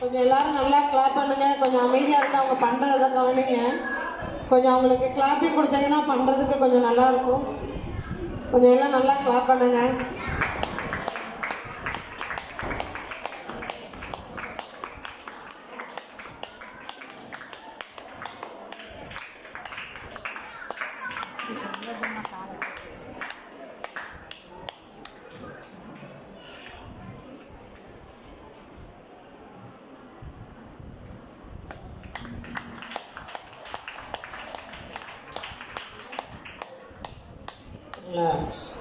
கொஞ்சம் எல்லாரும் நல்லா கிளாப் பண்ணுங்க கொஞ்சம் அமைதியாக இருந்து அவங்க பண்ணுறத கவனிங்க கொஞ்சம் அவங்களுக்கு கிளாப்பிங் கொடுத்தீங்கன்னா பண்ணுறதுக்கு கொஞ்சம் நல்லா இருக்கும் கொஞ்சம் எல்லாம் நல்லா கிளாப் பண்ணுங்க ரிலாக்ஸ்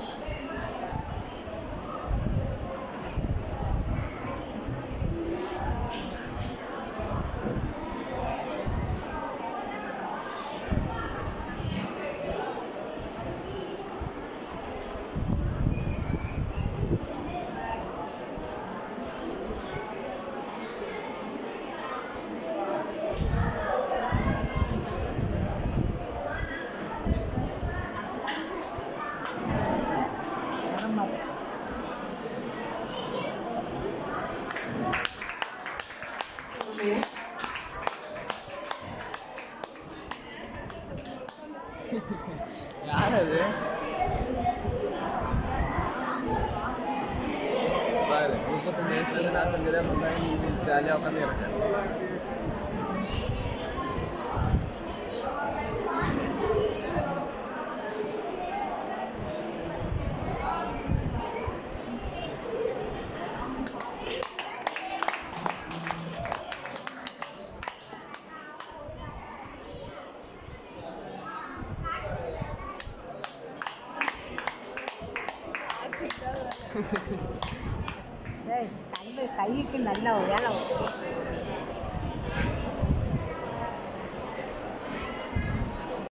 யார் அது பாரு முப்பத்தஞ்சு வயசுல இருந்து நாற்பத்தஞ்சு தான் பண்ணாங்க நீ ஜாலியாக உட்காந்து இருக்கேன் ஏய், கண்ணு கைக்கு நல்ல வேலை வரும்.